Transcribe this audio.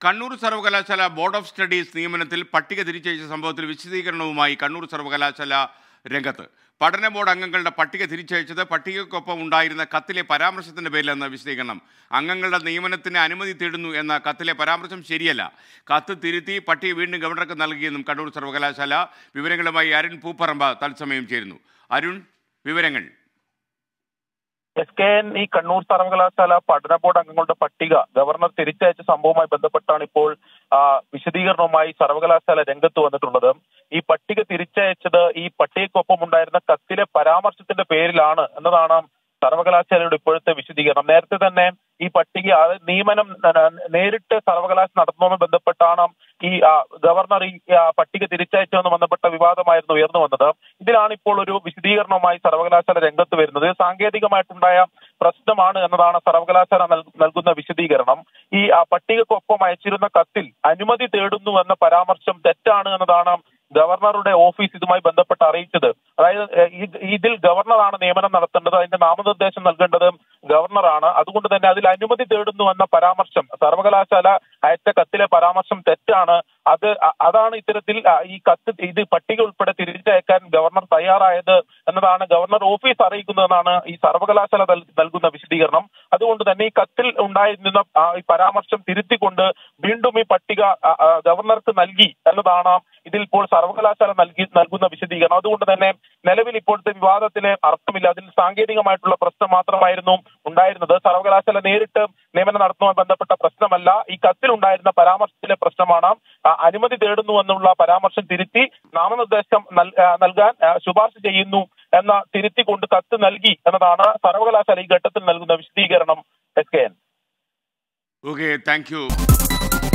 കണ്ണൂർ സർവകലാശാല board of studies നിയമനത്തിൽ പട്ടിക തിരിച്ചയച്ച സംഭവത്തിൽ വിശദീകരണവുമായി കണ്ണൂർ സർവകലാശാല രംഗത്ത് പഠന ബോർഡ് അംഗങ്ങളുടെ പട്ടിക തിരിച്ചയച്ചത് പട്ടികയ്ക്കൊപ്പം ഉണ്ടായിരുന്ന കത്തിലെ പരാമർശത്തിന്റെ പേരിലെന്ന വിശദീകരണം അംഗങ്ങളുടെ നിയമനത്തിന് അനുമതി തേടുന്നു എന്ന കത്തിലെ പരാമർശം ശരിയല്ല കത്ത് തിരുത്തി പട്ടിക വീണ്ടും ഗവർണർക്ക് നൽകിയെന്നും കണ്ണൂർ സർവകലാശാല വിവരങ്ങളുമായി അരുൺ പൂപ്പറമ്പ തത്സമയം ചേരുന്നു അരുൺ വിവരങ്ങൾ എസ് കെ എൻ ഈ കണ്ണൂർ സർവകലാശാല പഠന ബോർഡ് അംഗങ്ങളുടെ പട്ടിക ഗവർണർ തിരിച്ചയച്ച സംഭവവുമായി ബന്ധപ്പെട്ടാണ് ഇപ്പോൾ ആ, വിശദീകരണവുമായി സർവകലാശാല രംഗത്ത് വന്നിട്ടുള്ളത് ഈ പട്ടിക തിരിച്ചയച്ചത് ഈ പട്ടികയ്ക്കൊപ്പം ഉണ്ടായിരുന്ന കത്തിലെ പരാമർശത്തിന്റെ പേരിലാണ് എന്നതാണ് സർവകലാശാലയുടെ ഇപ്പോഴത്തെ വിശദീകരണം നേരത്തെ തന്നെ ഈ പട്ടിക അത് നിയമനം ന- നേരിട്ട് സർവകലാശാല നടത്തുന്നതുമായി ബന്ധപ്പെട്ടാണ് ഈ ആ, ഗവർണർ ഈ ആ, പട്ടിക തിരിച്ചയച്ചതെന്ന് ബന്ധപ്പെട്ട വിവാദമായിരുന്നു ഉയർന്നു വന്നത് ഇതിലാണ് ഇപ്പോൾ ഒരു വിശദീകരണവുമായി സർവകലാശാല രംഗത്ത് വരുന്നത് സാങ്കേതികമായിട്ടുണ്ടായ പ്രശ്നമാണ് എന്നതാണ് സർവകലാശാല നൽ- നൽകുന്ന വിശദീകരണം ഈ ആ, പട്ടികക്കൊപ്പം അയച്ചിരുന്ന കത്തിൽ അനുമതി തേടുന്നു എന്ന പരാമർശം തെറ്റാണ് എന്നതാണ് ഗവർണറുടെ ഓഫീസ് ഇതുമായി ബന്ധപ്പെട്ട് അറിയിച്ചത് അതായത് ഏഹ്, ഇത് ഇതിൽ ഗവർണറാണ് നിയമനം നടത്തേണ്ടത് അതിന്റെ നാമനിർദ്ദേശം നൽകേണ്ടത് ഗവർണറാണ് അതുകൊണ്ട് തന്നെ അതിൽ അനുമതി തേടുന്നു എന്ന പരാമർശം സർവകലാശാല അയച്ച കത്തിലെ പരാമർശം തെറ്റാണ് അത് അ- അതാണ് ഇത്തരത്തിൽ ആ, ഈ കത്ത് ഇത് പട്ടിക ഉൾപ്പെടെ തിരിച്ചയക്കാൻ ഗവർണർ തയ്യാറായത് എന്നതാണ് ഗവർണർ ഓഫീസ് അറിയിക്കുന്നതെന്നാണ് ഈ സർവകലാശാല നൽ- നൽകുന്ന വിശദീകരണം അതുകൊണ്ട് തന്നെ ഈ കത്തിൽ ഉണ്ടായിരുന്ന ആ, ഈ പരാമർശം തിരുത്തിക്കൊണ്ട് വീണ്ടും ഈ പട്ടിക ആ, ആ, ഗവർണർക്ക് നൽകി എന്നതാണ് ഇതിൽ ഇപ്പോൾ സർവകലാശാല നൽകി നൽകുന്ന വിശദീകരണം അതുകൊണ്ട് തന്നെ നിലവിൽ ഇപ്പോഴത്തെ വിവാദത്തിന് അർത്ഥമില്ല അതിൽ സാങ്കേതികമായിട്ടുള്ള പ്രശ്നം മാത്രമായിരുന്നു ഉണ്ടായിരുന്നത് സർവകലാശാല നേരിട്ട് നിയമനം നടത്തുന്നതുമായി ബന്ധപ്പെട്ട പ്രശ്നമല്ല ഈ കത്തിൽ ഉണ്ടായിരുന്ന പരാമർശത്തിലെ പ്രശ്നമാണ് ആ, അനുമതി തേടുന്നു എന്നുള്ള പരാമർശം തിരുത്തി നാമനിർദ്ദേശം നൽ- ആ, നൽകാൻ ആ, ശുപാർശ ചെയ്യുന്നു എന്ന തിരുത്തിക്കൊണ്ട് കത്ത് നൽകി എന്നതാണ് സർവകലാശാല ഈ ഘട്ടത്തിൽ നൽകുന്ന വിശദീകരണം S K N okay thank U